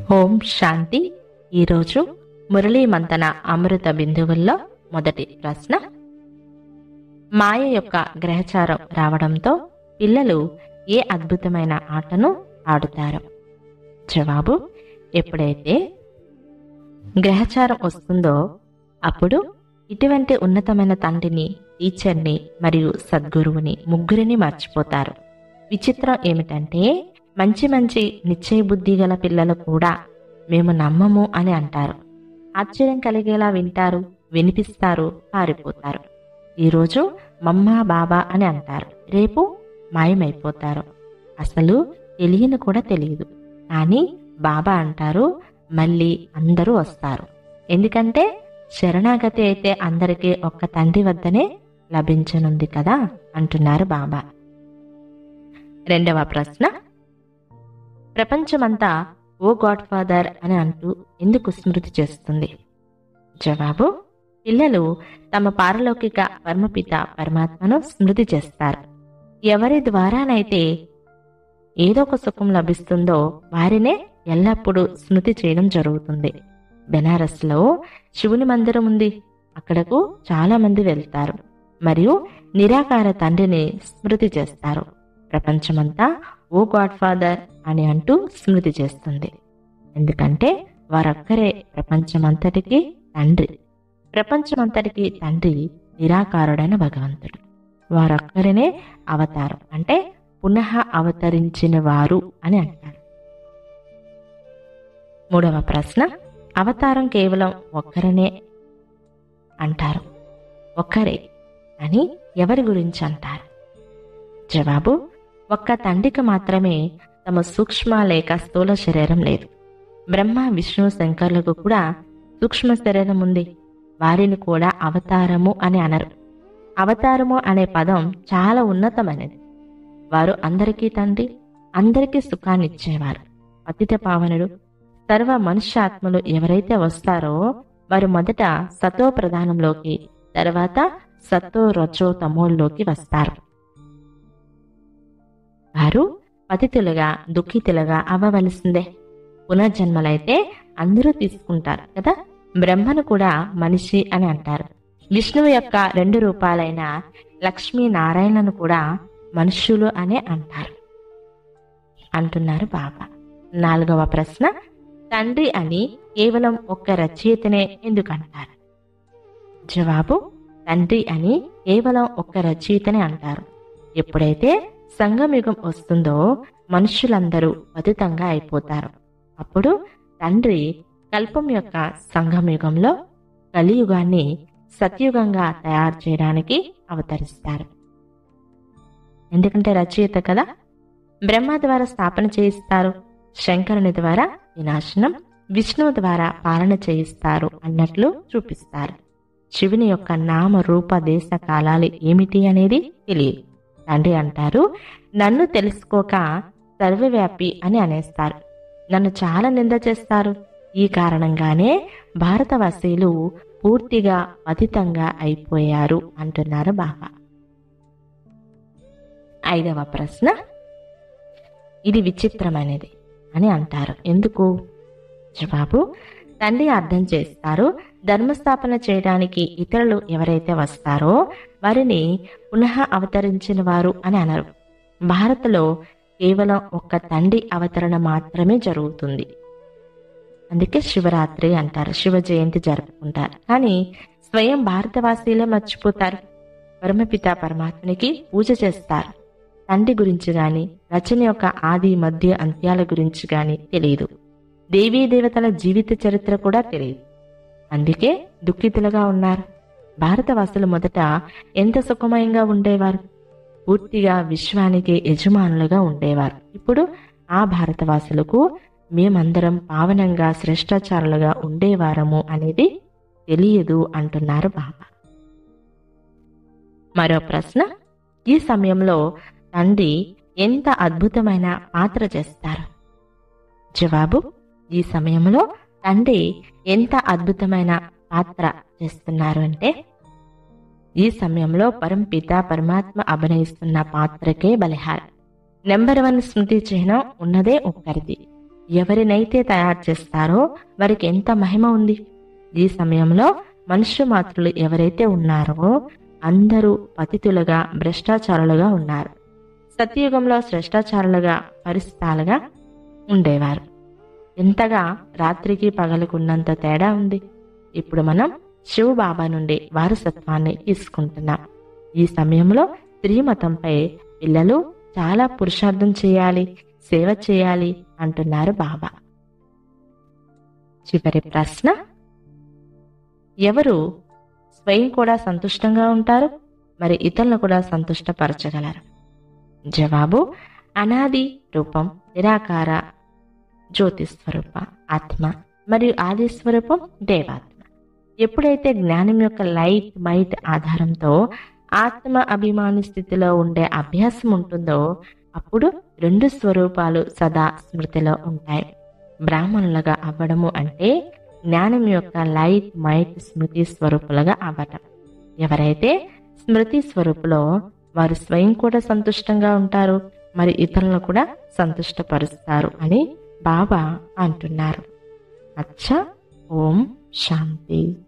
ఓం శాంతి ఈరోజు మురళీ మంతన అమృత బిందువుల్లో మొదటి ప్రశ్న మాయ యొక్క గ్రహచారం రావడంతో పిల్లలు ఏ అద్భుతమైన ఆటను ఆడుతారు జవాబు ఎప్పుడైతే గ్రహచారం వస్తుందో అప్పుడు ఇటువంటి ఉన్నతమైన తండ్రిని టీచర్ని మరియు సద్గురువుని ముగ్గురిని మర్చిపోతారు విచిత్రం ఏమిటంటే మంచి మంచి నిశ్చయ బుద్ధి గల పిల్లలు కూడా మేము నమ్మము అని అంటారు ఆశ్చర్యం కలిగేలా వింటారు వినిపిస్తారు పారిపోతారు ఈరోజు మమ్మ బాబా అని అంటారు రేపు మాయమైపోతారు అసలు తెలియని కూడా తెలియదు కానీ బాబా అంటారు మళ్ళీ అందరూ వస్తారు ఎందుకంటే శరణాగతి అయితే అందరికీ ఒక్క తండ్రి వద్దనే లభించనుంది కదా అంటున్నారు బాబా రెండవ ప్రశ్న ప్రపంచమంతా ఓ గాడ్ ఫాదర్ అని అంటూ ఎందుకు స్మృతి చేస్తుంది జవాబు పిల్లలు తమ పారలౌకిక పరమపిత పరమాత్మను స్మృతి చేస్తారు ఎవరి ద్వారానైతే ఏదో ఒక సుఖం లభిస్తుందో వారినే ఎల్లప్పుడూ స్మృతి చేయడం జరుగుతుంది బెనారస్లో శివుని మందిరం ఉంది అక్కడకు చాలా మంది వెళ్తారు మరియు నిరాకార తండ్రిని స్మృతి చేస్తారు ప్రపంచమంతా ఓ గాడ్ ఫాదర్ అని అంటూ స్మృతి చేస్తుంది ఎందుకంటే వారొక్కరే ప్రపంచమంతటికి తండ్రి ప్రపంచమంతటికి తండ్రి నిరాకారుడైన భగవంతుడు వారొక్కరినే అవతారం అంటే పునః అవతరించిన వారు అని అంటారు మూడవ ప్రశ్న అవతారం కేవలం ఒక్కరనే అంటారు ఒక్కరే అని ఎవరి గురించి అంటారు జవాబు ఒక్క తండ్రికి మాత్రమే తమ సూక్ష్మ లేక స్థూల శరీరం లేదు బ్రహ్మ విష్ణు శంకర్లకు కూడా సూక్ష్మ శరీరం ఉంది వారిని కూడా అవతారము అని అనరు అవతారము అనే పదం చాలా ఉన్నతమైనది వారు అందరికీ తండ్రి అందరికీ సుఖాన్ని ఇచ్చేవారు పతిత పావనుడు సర్వ మనుష్యాత్మలు ఎవరైతే వస్తారో వారు మొదట సతో ప్రధానంలోకి తర్వాత సతో రచో తమోల్లోకి వస్తారు వారు పతితులుగా దుఃఖితులుగా అవ్వవలసిందే పునర్జన్మలైతే అందరూ తీసుకుంటారు కదా బ్రహ్మను కూడా మనిషి అని అంటారు విష్ణువు యొక్క రెండు రూపాలైన లక్ష్మీ నారాయణను కూడా మనుష్యులు అనే అంటారు అంటున్నారు బాబా నాలుగవ ప్రశ్న తండ్రి అని కేవలం ఒక్క రచయితనే ఎందుకంటారు జవాబు తండ్రి అని కేవలం ఒక్క రచయితనే అంటారు ఎప్పుడైతే సంగమయుగం వస్తుందో మనుషులందరూ పతితంగా అయిపోతారు అప్పుడు తండ్రి కల్పం యొక్క సంగమయుగంలో కలియుగాన్ని సత్యుగంగా తయారు చేయడానికి అవతరిస్తారు ఎందుకంటే రచయిత కదా బ్రహ్మ ద్వారా స్థాపన చేయిస్తారు శంకరుని ద్వారా వినాశనం విష్ణువు ద్వారా పాలన చేయిస్తారు అన్నట్లు చూపిస్తారు శివుని యొక్క నామ రూప దేశ కాలాలు ఏమిటి అనేది తెలియదు తండ్రి అంటారు నన్ను తెలుసుకోక సర్వవ్యాపి అని అనేస్తారు నన్ను చాలా నింద చేస్తారు ఈ కారణంగానే భారతవాసీలు పూర్తిగా పతితంగా అయిపోయారు అంటున్నారు బాబా ఐదవ ప్రశ్న ఇది విచిత్రమైనది అని అంటారు ఎందుకు జవాబు తండ్రి అర్థం చేస్తారు ధర్మస్థాపన చేయడానికి ఇతరులు ఎవరైతే వస్తారో వారిని పునః అవతరించిన వారు అని అనరు భారత్లో కేవలం ఒక్క తండ్రి అవతరణ మాత్రమే జరుగుతుంది అందుకే శివరాత్రి అంటారు శివ జయంతి జరుపుకుంటారు కానీ స్వయం భారతవాసీలే మర్చిపోతారు పరమపిత పరమాత్మనికి పూజ చేస్తారు తండ్రి గురించి గాని రచన యొక్క ఆది మధ్య అంత్యాల గురించి గాని తెలియదు దేవీ దేవతల జీవిత చరిత్ర కూడా తెలియదు అందుకే దుఃఖితులుగా ఉన్నారు భారతవాసులు మొదట ఎంత సుఖమయంగా ఉండేవారు పూర్తిగా విశ్వానికి యజమానులుగా ఉండేవారు ఇప్పుడు ఆ భారతవాసులకు మేమందరం పావనంగా శ్రేష్టాచారులుగా ఉండేవారము అనేది తెలియదు అంటున్నారు బాబా మరో ప్రశ్న ఈ సమయంలో తండ్రి ఎంత అద్భుతమైన పాత్ర చేస్తారు జవాబు ఈ సమయంలో తండ్రి ఎంత అద్భుతమైన పాత్ర చేస్తున్నారు అంటే ఈ సమయంలో పరంపిత పరమాత్మ అభినయిస్తున్న పాత్రకే బలిహారం నెంబర్ వన్ స్మృతి చిహ్నం ఉన్నదే ఒక్కరిది ఎవరినైతే తయారు చేస్తారో వారికి ఎంత మహిమ ఉంది ఈ సమయంలో మనుష్య మాత్రులు ఎవరైతే ఉన్నారో అందరూ పతితులుగా భ్రష్టాచారులుగా ఉన్నారు సత్యయుగంలో శ్రేష్టాచారులుగా పరిస్థితాలుగా ఉండేవారు ఎంతగా రాత్రికి పగలుకున్నంత తేడా ఉంది ఇప్పుడు మనం శివ బాబా నుండి వారసత్వాన్ని తీసుకుంటున్నాం ఈ సమయంలో స్త్రీ మతంపై పిల్లలు చాలా పురుషార్థం చేయాలి సేవ చేయాలి అంటున్నారు బాబా చివరి ప్రశ్న ఎవరు స్వయం కూడా సంతుష్టంగా ఉంటారు మరి ఇతరులను కూడా సంతుష్టపరచగలరు జవాబు అనాది రూపం నిరాకార జ్యోతి స్వరూప ఆత్మ మరియు ఆది స్వరూపం దేవాత్మ ఎప్పుడైతే జ్ఞానం యొక్క లైట్ మైట్ ఆధారంతో ఆత్మ అభిమాని స్థితిలో ఉండే అభ్యాసం ఉంటుందో అప్పుడు రెండు స్వరూపాలు సదా స్మృతిలో ఉంటాయి బ్రాహ్మణులుగా అవ్వడము అంటే జ్ఞానం యొక్క లైట్ మైట్ స్మృతి స్వరూపులుగా అవ్వటం ఎవరైతే స్మృతి స్వరూపులో వారు స్వయం కూడా సంతుష్టంగా ఉంటారు మరి ఇతరులను కూడా సంతుష్టపరుస్తారు అని బాబా అంటున్నారు అచ్చా ఓం శాంతి